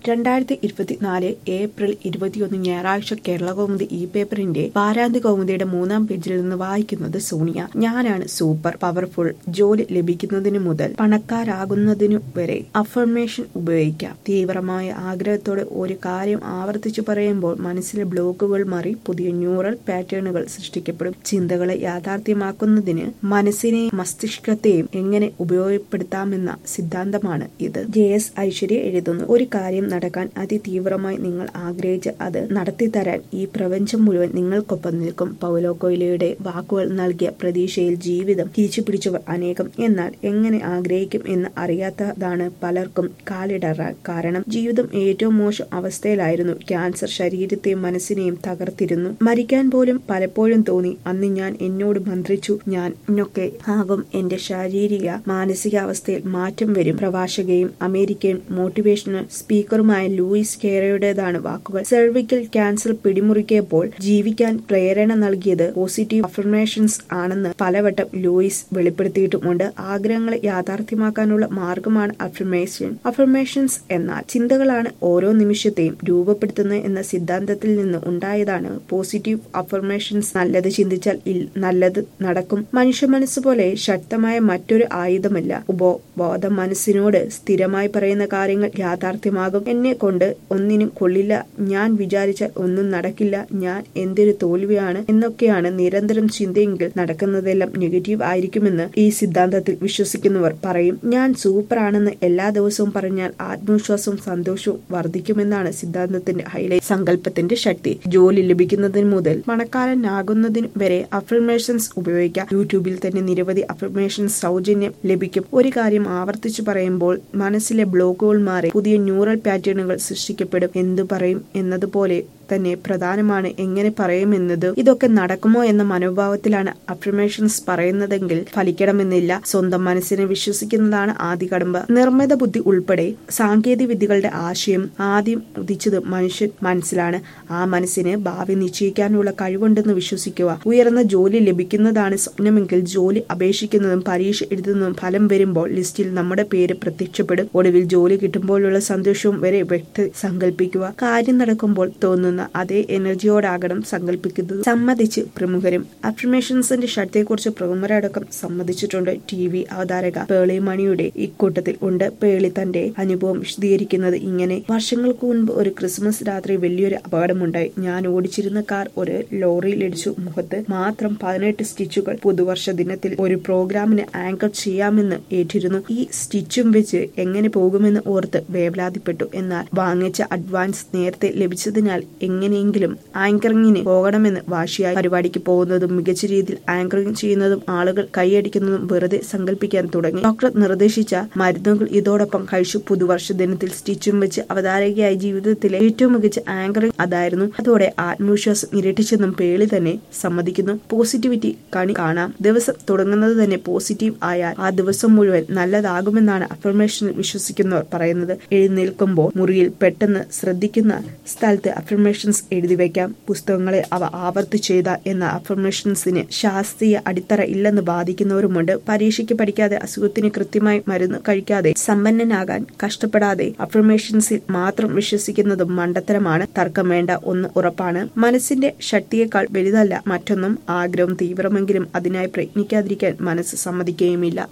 രണ്ടായിരത്തി ഇരുപത്തിനാല് ഏപ്രിൽ ഇരുപത്തിയൊന്ന് ഞായറാഴ്ച കേരളകൗമുദി ഈ പേപ്പറിന്റെ വാരാന്ത്യ കൗമുദിയുടെ മൂന്നാം പേജിൽ നിന്ന് വായിക്കുന്നത് സോണിയ ഞാനാണ് സൂപ്പർ പവർഫുൾ ജോലി ലഭിക്കുന്നതിന് മുതൽ പണക്കാരാകുന്നതിനു വരെ അഫർമേഷൻ ഉപയോഗിക്കാം തീവ്രമായ ആഗ്രഹത്തോടെ ഒരു കാര്യം ആവർത്തിച്ചു പറയുമ്പോൾ മനസ്സിലെ ബ്ലോക്കുകൾ മാറി പുതിയ ന്യൂറൽ പാറ്റേണുകൾ സൃഷ്ടിക്കപ്പെടും ചിന്തകളെ യാഥാർത്ഥ്യമാക്കുന്നതിന് മനസ്സിനെയും മസ്തിഷ്കത്തെയും എങ്ങനെ ഉപയോഗപ്പെടുത്താമെന്ന സിദ്ധാന്തമാണ് ഇത് ജെ എസ് ഐശ്വര്യ എഴുതുന്നു ഒരു കാര്യം നടക്കാൻ അതിതീവ്രമായി നിങ്ങൾ ആഗ്രഹിച്ച് അത് നടത്തിത്തരാൻ ഈ പ്രപഞ്ചം മുഴുവൻ നിങ്ങൾക്കൊപ്പം നിൽക്കും പൗലോ കൊയിലയുടെ വാക്കുകൾ നൽകിയ പ്രതീക്ഷയിൽ ജീവിതം തിരിച്ചുപിടിച്ചവർ അനേകം എന്നാൽ എങ്ങനെ ആഗ്രഹിക്കും എന്ന് അറിയാത്തതാണ് പലർക്കും കാലിടറാൻ കാരണം ജീവിതം ഏറ്റവും മോശം അവസ്ഥയിലായിരുന്നു ക്യാൻസർ ശരീരത്തെയും മനസ്സിനെയും തകർത്തിരുന്നു മരിക്കാൻ പോലും പലപ്പോഴും തോന്നി അന്ന് ഞാൻ എന്നോട് മന്ത്രിച്ചു ഞാൻ എന്നൊക്കെ ആകും എന്റെ ശാരീരിക മാനസികാവസ്ഥയിൽ മാറ്റം വരും പ്രഭാഷകയും അമേരിക്കൻ മോട്ടിവേഷണൽ സ്പീക്കറുമായ ലൂയിസ് കേറയുടേതാണ് വാക്കുകൾ സെർവിക്കൽ ക്യാൻസർ പിടിമുറുക്കിയപ്പോൾ ജീവിക്കാൻ പ്രേരണ നൽകിയത് പോസിറ്റീവ് അഫർമേഷൻസ് ആണെന്ന് പലവട്ടം ലൂയിസ് വെളിപ്പെടുത്തിയിട്ടുമുണ്ട് ആഗ്രഹങ്ങളെ യാഥാർത്ഥ്യമാക്കാനുള്ള മാർഗമാണ് അഫർമേഷൻ അഫർമേഷൻസ് എന്നാൽ ചിന്തകളാണ് ഓരോ നിമിഷത്തെയും രൂപപ്പെടുത്തുന്നത് എന്ന സിദ്ധാന്തത്തിൽ നിന്ന് ഉണ്ടായതാണ് പോസിറ്റീവ് അഫർമേഷൻസ് നല്ലത് ചിന്തിച്ചാൽ നല്ലത് നടക്കും മനുഷ്യ മനസ്സ് പോലെ ശക്തമായ മറ്റൊരു ആയുധമല്ല ഉപബോധ മനസ്സിനോട് സ്ഥിരമായി പറയുന്ന കാര്യങ്ങൾ യാഥാർത്ഥ്യമാകും എന്നെ കൊണ്ട് ഒന്നിനും കൊള്ളില്ല ഞാൻ വിചാരിച്ചാൽ ഒന്നും നടക്കില്ല ഞാൻ എന്തൊരു തോൽവിയാണ് എന്നൊക്കെയാണ് നിരന്തരം ചിന്തയെങ്കിൽ നടക്കുന്നതെല്ലാം നെഗറ്റീവ് ആയിരിക്കുമെന്ന് ഈ സിദ്ധാന്തത്തിൽ വിശ്വസിക്കുന്നവർ പറയും ഞാൻ സൂപ്പറാണെന്ന് എല്ലാ ദിവസവും പറഞ്ഞാൽ ആത്മവിശ്വാസവും സന്തോഷവും വർദ്ധിക്കുമെന്നാണ് സിദ്ധാന്തത്തിന്റെ ഹൈലൈറ്റ് സങ്കല്പത്തിന്റെ ശക്തി ജോലി ലഭിക്കുന്നതിന് മുതൽ പണക്കാരനാകുന്നതിന് വരെ അഫർമേഷൻസ് ഉപയോഗിക്കാം യൂട്യൂബിൽ തന്നെ നിരവധി അഫർമേഷൻസ് സൗജന്യം ലഭിക്കും ഒരു കാര്യം ആവർത്തിച്ചു പറയുമ്പോൾ മനസ്സിലെ ബ്ലോക്കുകൾ മാറി പുതിയ ന്യൂറൽ പാറ്റേണുകൾ സൃഷ്ടിക്കപ്പെടും എന്തു പറയും എന്നതുപോലെ തന്നെ പ്രധാനമാണ് എങ്ങനെ പറയുമെന്നത് ഇതൊക്കെ നടക്കുമോ എന്ന മനോഭാവത്തിലാണ് അഫർമേഷൻസ് പറയുന്നതെങ്കിൽ ഫലിക്കണമെന്നില്ല സ്വന്തം മനസ്സിനെ വിശ്വസിക്കുന്നതാണ് ആദ്യ കടമ്പ നിർമ്മിത ബുദ്ധി ഉൾപ്പെടെ സാങ്കേതിക വിദ്യകളുടെ ആശയം ആദ്യം ഉദിച്ചത് മനുഷ്യൻ മനസ്സിലാണ് ആ മനസ്സിന് ഭാവി നിശ്ചയിക്കാനുള്ള കഴിവുണ്ടെന്ന് വിശ്വസിക്കുക ഉയർന്ന ജോലി ലഭിക്കുന്നതാണ് സ്വപ്നമെങ്കിൽ ജോലി അപേക്ഷിക്കുന്നതും പരീക്ഷ എഴുതുന്നതും ഫലം വരുമ്പോൾ ലിസ്റ്റിൽ നമ്മുടെ പേര് പ്രത്യക്ഷപ്പെടും ഒടുവിൽ ജോലി കിട്ടുമ്പോഴുള്ള സന്തോഷവും വരെ വ്യക്തി സങ്കല്പിക്കുക കാര്യം നടക്കുമ്പോൾ തോന്നുന്ന അതേ എനർജിയോടാകണം സങ്കല്പിക്കുന്നത് സമ്മതിച്ച് പ്രമുഖരും അഫർമേഷൻസിന്റെ ശക്തിയെക്കുറിച്ച് പ്രമുഖരടക്കം സമ്മതിച്ചിട്ടുണ്ട് ടി വി അവതാരക പേളി മണിയുടെ ഇക്കൂട്ടത്തിൽ ഉണ്ട് പേളി തന്റെ അനുഭവം വിശദീകരിക്കുന്നത് ഇങ്ങനെ വർഷങ്ങൾക്ക് മുൻപ് ഒരു ക്രിസ്മസ് രാത്രി വലിയൊരു അപകടമുണ്ടായി ഞാൻ ഓടിച്ചിരുന്ന കാർ ഒരു ലോറിയിലിടിച്ചു മുഖത്ത് മാത്രം പതിനെട്ട് സ്റ്റിച്ചുകൾ പുതുവർഷ ദിനത്തിൽ ഒരു പ്രോഗ്രാമിന് ആങ്കർ ചെയ്യാമെന്ന് ഏറ്റിരുന്നു ഈ സ്റ്റിച്ചും വെച്ച് എങ്ങനെ പോകുമെന്ന് ഓർത്ത് വേവലാതിപ്പെട്ടു എന്നാൽ വാങ്ങിച്ച അഡ്വാൻസ് നേരത്തെ ലഭിച്ചതിനാൽ എങ്ങനെയെങ്കിലും ആങ്കറിങ്ങിന് പോകണമെന്ന് വാശിയായി പരിപാടിക്ക് പോകുന്നതും മികച്ച രീതിയിൽ ആങ്കറിംഗ് ചെയ്യുന്നതും ആളുകൾ കൈയടിക്കുന്നതും വെറുതെ സങ്കല്പിക്കാൻ തുടങ്ങി ഡോക്ടർ നിർദ്ദേശിച്ച മരുന്നുകൾ ഇതോടൊപ്പം കഴിച്ചു പുതുവർഷ ദിനത്തിൽ സ്റ്റിച്ചും വെച്ച് അവതാരകയായി ജീവിതത്തിലെ ഏറ്റവും മികച്ച ആങ്കറിംഗ് അതായിരുന്നു അതോടെ ആത്മവിശ്വാസം ഇരട്ടിച്ചെന്നും പേളി തന്നെ സമ്മതിക്കുന്നു പോസിറ്റിവിറ്റി കണി കാണാം ദിവസം തുടങ്ങുന്നത് തന്നെ പോസിറ്റീവ് ആയാൽ ആ ദിവസം മുഴുവൻ നല്ലതാകുമെന്നാണ് അഫർമേഷനിൽ വിശ്വസിക്കുന്നവർ പറയുന്നത് എഴുന്നേൽക്കുമ്പോൾ മുറിയിൽ പെട്ടെന്ന് ശ്രദ്ധിക്കുന്ന സ്ഥലത്ത് അഫർമേഷൻസ് എഴുതി വയ്ക്കാം പുസ്തകങ്ങളെ അവ ആവർത്തി ചെയ്ത എന്ന അഫർമേഷൻസിന് ശാസ്ത്രീയ അടിത്തറ ഇല്ലെന്ന് ബാധിക്കുന്നവരുമുണ്ട് പരീക്ഷയ്ക്ക് പഠിക്കാതെ അസുഖത്തിന് കൃത്യമായി മരുന്ന് കഴിക്കാതെ സമ്പന്നനാകാൻ കഷ്ടപ്പെടാതെ അഫർമേഷൻസിൽ മാത്രം വിശ്വസിക്കുന്നതും മണ്ടത്തരമാണ് തർക്കം വേണ്ട ഒന്ന് ഉറപ്പാണ് മനസ്സിന്റെ ശക്തിയേക്കാൾ വലുതല്ല മറ്റൊന്നും ആഗ്രഹം തീവ്രമെങ്കിലും അതിനായി പ്രയത്നിക്കാതിരിക്കാൻ മനസ്സ് സമ്മതിക്കുകയുമില്ല